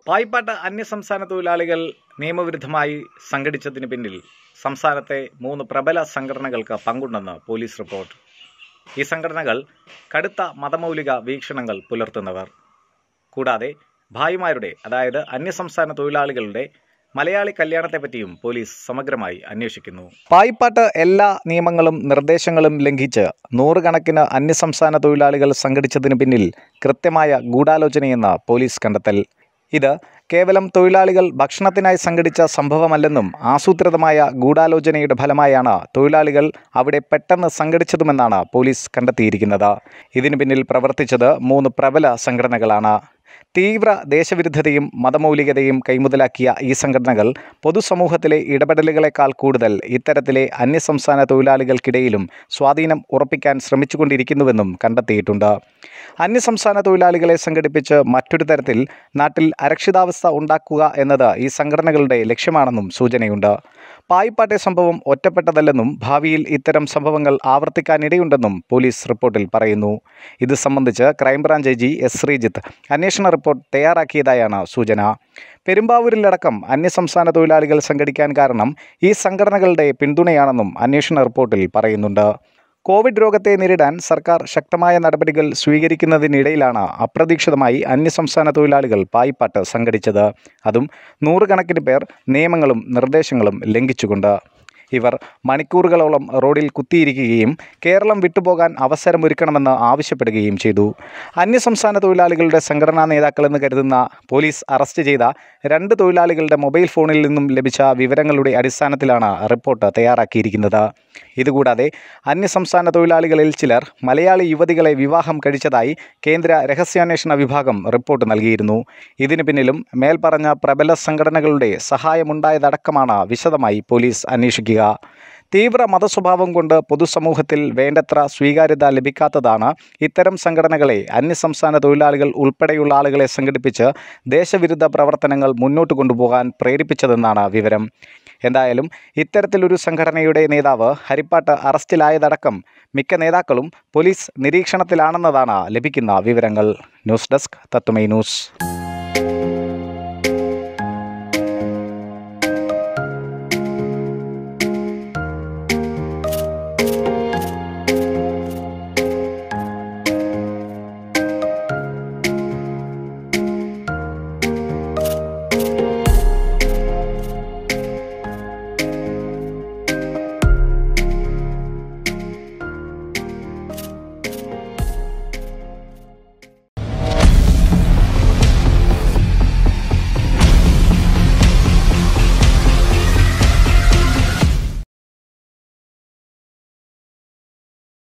പായിപ്പാട്ട് അന്യസംസ്ഥാന തൊഴിലാളികൾ നിയമവിരുദ്ധമായി സംഘടിച്ചതിന് പിന്നിൽ സംസ്ഥാനത്തെ മൂന്ന് പ്രബല സംഘടനകൾക്ക് പങ്കുണ്ടെന്ന് പോലീസ് റിപ്പോർട്ട് ഈ സംഘടനകൾ കടുത്ത മതമൗലിക വീക്ഷണങ്ങൾ പുലർത്തുന്നവർ കൂടാതെ ഭായിമാരുടെ അതായത് അന്യസംസ്ഥാന തൊഴിലാളികളുടെ മലയാളി കല്യാണത്തെപ്പറ്റിയും പോലീസ് സമഗ്രമായി അന്വേഷിക്കുന്നു പായിപ്പാട്ട് എല്ലാ നിയമങ്ങളും നിർദ്ദേശങ്ങളും ലംഘിച്ച് നൂറുകണക്കിന് അന്യസംസ്ഥാന തൊഴിലാളികൾ സംഘടിച്ചതിന് പിന്നിൽ കൃത്യമായ ഗൂഢാലോചനയെന്ന് പോലീസ് കണ്ടെത്തൽ ഇത് കേവലം തൊഴിലാളികൾ ഭക്ഷണത്തിനായി സംഘടിച്ച സംഭവമല്ലെന്നും ആസൂത്രിതമായ ഗൂഢാലോചനയുടെ ഫലമായാണ് തൊഴിലാളികൾ അവിടെ പെട്ടെന്ന് സംഘടിച്ചതുമെന്നാണ് പോലീസ് കണ്ടെത്തിയിരിക്കുന്നത് ഇതിനു പിന്നിൽ പ്രവർത്തിച്ചത് മൂന്ന് പ്രബല സംഘടനകളാണ് തീവ്ര ദേശവിരുദ്ധതയും മതമൗലികതയും കൈമുതലാക്കിയ ഈ സംഘടനകൾ പൊതുസമൂഹത്തിലെ ഇടപെടലുകളെക്കാൾ കൂടുതൽ ഇത്തരത്തിലെ അന്യസംസ്ഥാന തൊഴിലാളികൾക്കിടയിലും സ്വാധീനം ഉറപ്പിക്കാൻ ശ്രമിച്ചുകൊണ്ടിരിക്കുന്നുവെന്നും കണ്ടെത്തിയിട്ടുണ്ട് അന്യസംസ്ഥാന തൊഴിലാളികളെ സംഘടിപ്പിച്ച് മറ്റൊരു തരത്തിൽ നാട്ടിൽ അരക്ഷിതാവസ്ഥ ഉണ്ടാക്കുക എന്നത് ഈ സംഘടനകളുടെ ലക്ഷ്യമാണെന്നും സൂചനയുണ്ട് പായിപ്പാട്ടെ സംഭവം ഒറ്റപ്പെട്ടതല്ലെന്നും ഭാവിയിൽ ഇത്തരം സംഭവങ്ങൾ ആവർത്തിക്കാനിടയുണ്ടെന്നും പോലീസ് റിപ്പോർട്ടിൽ പറയുന്നു ഇത് സംബന്ധിച്ച് crime branch I G S Sreejith അന്വേഷണ റിപ്പോർട്ട് തയ്യാറാക്കിയതായാണ് സൂചന പെരുമ്പാവൂരിലടക്കം അന്യസംസ്ഥാന തൊഴിലാളികൾ സംഘടിക്കാൻ കാരണം ഈ സംഘടനകളുടെ പിന്തുണയാണെന്നും അന്വേഷണ റിപ്പോർട്ടിൽ പറയുന്നുണ്ട് കോവിഡ് രോഗത്തെ നേരിടാൻ സർക്കാർ ശക്തമായ നടപടികൾ സ്വീകരിക്കുന്നതിനിടയിലാണ് അപ്രതീക്ഷിതമായി അന്യസംസ്ഥാന തൊഴിലാളികൾ പായിപ്പാട്ട് സംഘടിച്ചത് അതും നൂറുകണക്കിന് പേർ നിയമങ്ങളും നിർദ്ദേശങ്ങളും ലംഘിച്ചുകൊണ്ട് ഇവർ മണിക്കൂറുകളോളം റോഡിൽ കുത്തിയിരിക്കുകയും കേരളം വിട്ടുപോകാൻ അവസരമൊരുക്കണമെന്ന് ആവശ്യപ്പെടുകയും ചെയ്തു അന്യസംസ്ഥാന തൊഴിലാളികളുടെ സംഘടനാ നേതാക്കളെന്ന് കരുതുന്ന പോലീസ് അറസ്റ്റ് ചെയ്ത രണ്ട് തൊഴിലാളികളുടെ മൊബൈൽ ഫോണിൽ നിന്നും ലഭിച്ച വിവരങ്ങളുടെ അടിസ്ഥാനത്തിലാണ് റിപ്പോർട്ട് തയ്യാറാക്കിയിരിക്കുന്നത് ഇതുകൂടാതെ അന്യസംസ്ഥാന തൊഴിലാളികളിൽ ചിലർ മലയാളി യുവതികളെ വിവാഹം കഴിച്ചതായി കേന്ദ്ര രഹസ്യാന്വേഷണ വിഭാഗം റിപ്പോർട്ട് നൽകിയിരുന്നു ഇതിനു പിന്നിലും മേൽപ്പറഞ്ഞ പ്രബല സംഘടനകളുടെ സഹായമുണ്ടായതടക്കമാണ് വിശദമായി പോലീസ് അന്വേഷിക്കുക തീവ്ര മതസ്വഭാവം കൊണ്ട് പൊതുസമൂഹത്തിൽ വേണ്ടത്ര സ്വീകാര്യത ലഭിക്കാത്തതാണ് ഇത്തരം സംഘടനകളെ അന്യസംസ്ഥാന തൊഴിലാളികൾ ഉൾപ്പെടെയുള്ള ആളുകളെ സംഘടിപ്പിച്ച് ദേശവിരുദ്ധ പ്രവർത്തനങ്ങൾ മുന്നോട്ട് കൊണ്ടുപോകാൻ പ്രേരിപ്പിച്ചതെന്നാണ് വിവരം എന്തായാലും ഇത്തരത്തിലൊരു സംഘടനയുടെ നേതാവ് ഹരിപ്പാട്ട് അറസ്റ്റിലായതടക്കം മിക്ക നേതാക്കളും പോലീസ് നിരീക്ഷണത്തിലാണെന്നതാണ് ലഭിക്കുന്ന വിവരങ്ങൾ ന്യൂസ് ഡെസ്ക് തത്തുമൈ ന്യൂസ്